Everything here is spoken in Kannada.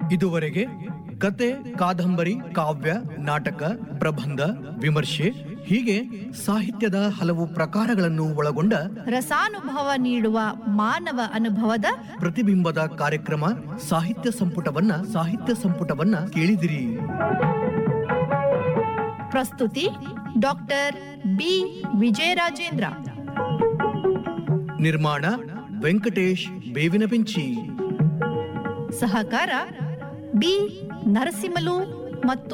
ಇದುವರೆಗೆ ಕತೆ ಕಾದಂಬರಿ ಕಾವ್ಯ ನಾಟಕ ಪ್ರಬಂಧ ವಿಮರ್ಶೆ ಹೀಗೆ ಸಾಹಿತ್ಯದ ಹಲವು ಪ್ರಕಾರಗಳನ್ನು ಒಳಗೊಂಡ ರಸಾನುಭವ ನೀಡುವ ಮಾನವ ಅನುಭವದ ಪ್ರತಿಬಿಂಬದ ಕಾರ್ಯಕ್ರಮ ಸಾಹಿತ್ಯ ಸಂಪುಟವನ್ನ ಸಾಹಿತ್ಯ ಸಂಪುಟವನ್ನ ಕೇಳಿದಿರಿ ಪ್ರಸ್ತುತಿ ಡಾಕ್ಟರ್ ಬಿ ವಿಜಯರಾಜೇಂದ್ರ ನಿರ್ಮಾಣ ವೆಂಕಟೇಶ್ ಬೇವಿನ ಬೆಂಚಿ ಸಹಕಾರ ಬಿ ನರಸಿಂಹಲು ಮತ್ತು